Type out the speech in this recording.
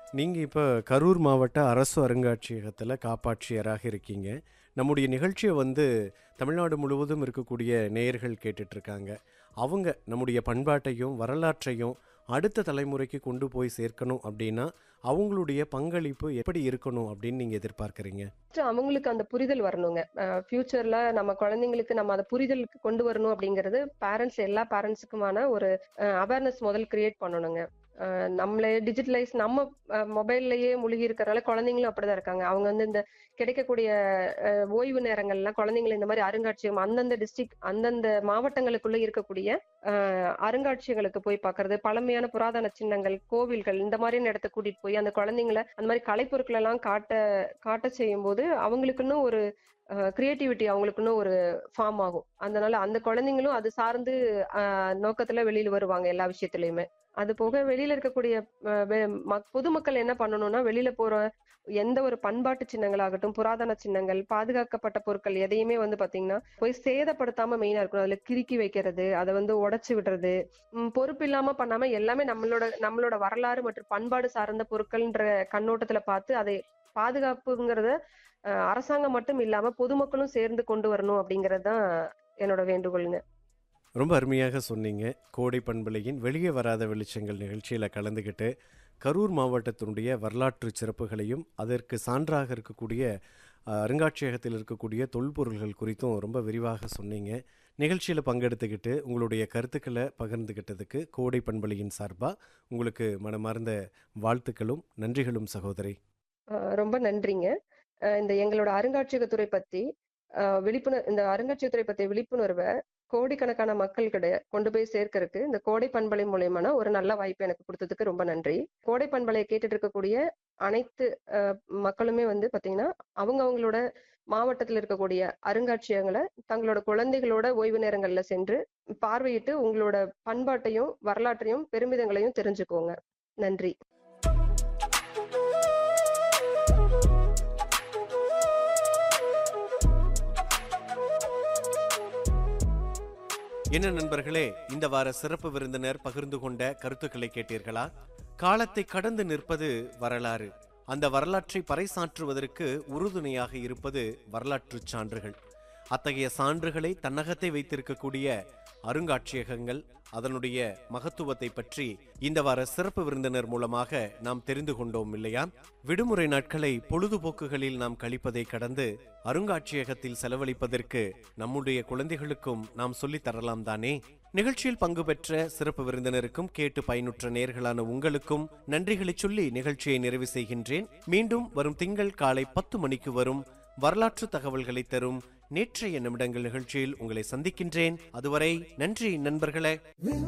நீங்கள் இப்போ கரூர் மாவட்ட அரசு அருங்காட்சியகத்தில் காப்பாட்சியராக இருக்கீங்க நம்முடைய நிகழ்ச்சியை வந்து தமிழ்நாடு முழுவதும் இருக்கக்கூடிய நேயர்கள் கேட்டுட்ருக்காங்க அவங்க நம்முடைய பண்பாட்டையும் வரலாற்றையும் அடுத்த தலைமுறைக்கு கொண்டு போய் சேர்க்கணும் அப்படின்னா அவங்களுடைய பங்களிப்பு எப்படி இருக்கணும் அப்படின்னு நீங்கள் எதிர்பார்க்குறீங்க First அவங்களுக்கு அந்த புரிதல் வரணுங்க ஃபியூச்சர்ல நம்ம குழந்தைங்களுக்கு நம்ம அதை புரிதலுக்கு கொண்டு வரணும் அப்படிங்கிறது பேரண்ட்ஸ் எல்லா பேரண்ட்ஸுக்குமான ஒரு அவேர்னஸ் முதல் கிரியேட் பண்ணணுங்க அஹ் நம்மளே டிஜிட்டலைஸ் நம்ம மொபைல்லையே மூழ்கி இருக்கிறனால குழந்தைங்களும் அப்படிதான் இருக்காங்க அவங்க வந்து இந்த கிடைக்கக்கூடிய அஹ், ஓய்வு நேரங்கள்லாம் குழந்தைங்களை இந்த மாதிரி அருங்காட்சியகம் அந்தந்த டிஸ்ட்ரிக்ட் அந்தந்த மாவட்டங்களுக்குள்ள இருக்கக்கூடிய அஹ், அருங்காட்சியங்களுக்கு போய் பார்க்கிறது பழமையான புராதன சின்னங்கள் கோவில்கள் இந்த மாதிரியான இடத்த கூட்டிட்டு போய் அந்த குழந்தைங்களை அந்த மாதிரி கலைப்பொருட்கள் எல்லாம் காட்ட காட்ட செய்யும் போது அவங்களுக்குன்னு ஒரு கிரியேட்டிவிட்டி அவங்களுக்குன்னு ஒரு ஃபார்ம் ஆகும் அதனால அந்த குழந்தைங்களும் அது சார்ந்து அஹ், நோக்கத்துல வெளியில வருவாங்க எல்லா விஷயத்துலயுமே அது போக வெளியில இருக்கக்கூடிய அஹ், வெ- மக்- பொதுமக்கள் என்ன பண்ணணும்னா வெளியில போற எந்த ஒரு பண்பாட்டு சின்னங்களாகட்டும் புராதன சின்னங்கள் பாதுகாக்கப்பட்ட பொருட்கள் எதையுமே வந்து பாத்தீங்கன்னா போய் சேதப்படுத்தாம மெயினா இருக்கணும் அதுல கிறுக்கி வைக்கிறது அதை வந்து உடைச்சு விடுறது ம், பொறுப்பு இல்லாம பண்ணாம எல்லாமே நம்மளோட நம்மளோட வரலாறு மற்றும் பண்பாடு சார்ந்த பொருட்கள்ன்ற கண்ணோட்டத்துல பார்த்து அதை பாதுகாப்புங்கிறத அஹ், அரசாங்கம் மட்டும் இல்லாம பொதுமக்களும் சேர்ந்து கொண்டு வரணும் அப்படிங்கறது தான் என்னோட வேண்டுகோளுங்க ரொம்ப அருமையாக சொன்னீங்க கோடை பண்பலையின் வெளியே வராத வெளிச்சங்கள் நிகழ்ச்சியில் கலந்துக்கிட்டு கரூர் மாவட்டத்தினுடைய வரலாற்று சிறப்புகளையும் அதற்கு சான்றாக இருக்கக்கூடிய அஹ், அருங்காட்சியகத்தில் இருக்கக்கூடிய தொல்பொருள்கள் குறித்தும் ரொம்ப விரிவாக சொன்னீங்க நிகழ்ச்சியில் பங்கெடுத்துக்கிட்டு உங்களுடைய கருத்துக்களை பகிர்ந்துக்கிட்டதுக்கு கோடை பண்பலையின் சார்பாக உங்களுக்கு மனமார்ந்த வாழ்த்துக்களும் நன்றிகளும் சகோதரி அஹ், ரொம்ப நன்றிங்க அஹ், இந்த எங்களோட அருங்காட்சியகத்துறை பத்தி அஹ், விழிப்புணர் இந்த அருங்காட்சியகத்துறை பத்தி விழிப்புணர்வை கோடிக்கணக்கான மக்கள்கிட்ட கொண்டு போய் சேர்க்கறதுக்கு இந்த கோடை பண்பலை மூலியமான ஒரு நல்ல வாய்ப்பு எனக்கு கொடுத்ததுக்கு ரொம்ப நன்றி கோடை பண்பலையை கேட்டுட்டு இருக்கக்கூடிய அனைத்து அஹ், மக்களுமே வந்து பாத்தீங்கன்னா அவங்க அவங்களோட மாவட்டத்தில் இருக்கக்கூடிய அருங்காட்சியகங்களை தங்களோட குழந்தைகளோட ஓய்வு நேரங்கள்ல சென்று பார்வையிட்டு உங்களோட பண்பாட்டையும் வரலாற்றையும் பெருமிதங்களையும் தெரிஞ்சுக்கோங்க நன்றி என்ன நண்பர்களே இந்த வார சிறப்பு விருந்தினர் பகிர்ந்து கொண்ட கருத்துக்களை கேட்டீர்களா காலத்தை கடந்து நிற்பது வரலாறு அந்த வரலாற்றை பறைசாற்றுவதற்கு உறுதுணையாக இருப்பது வரலாற்றுச் சான்றுகள் அத்தகைய சான்றுகளை தன்னகத்தை வைத்திருக்கக்கூடிய அருங்காட்சியகங்கள் அதனுடைய மகத்துவத்தை பற்றி இந்த வார சிறப்பு விருந்தினர் மூலமாக நாம் தெரிந்து கொண்டோம் இல்லையா விடுமுறை நாட்களை பொழுதுபோக்குகளில் நாம் கழிப்பதை கடந்து அருங்காட்சியகத்தில் செலவழிப்பதற்கு நம்முடைய குழந்தைகளுக்கும் நாம் சொல்லித் தரலாம் தானே நிகழ்ச்சியில் பங்கு பெற்ற சிறப்பு விருந்தினருக்கும் கேட்டு பயனுற்ற நேர்களான உங்களுக்கும் நன்றிகளை சொல்லி நிகழ்ச்சியை நிறைவு செய்கின்றேன் மீண்டும் வரும் திங்கள் காலை பத்து மணிக்கு வரும் வரலாற்று தகவல்களை தரும் நேற்றைய நிமிடங்கள் நிகழ்ச்சியில் உங்களை சந்திக்கின்றேன் அதுவரை நன்றி நண்பர்களே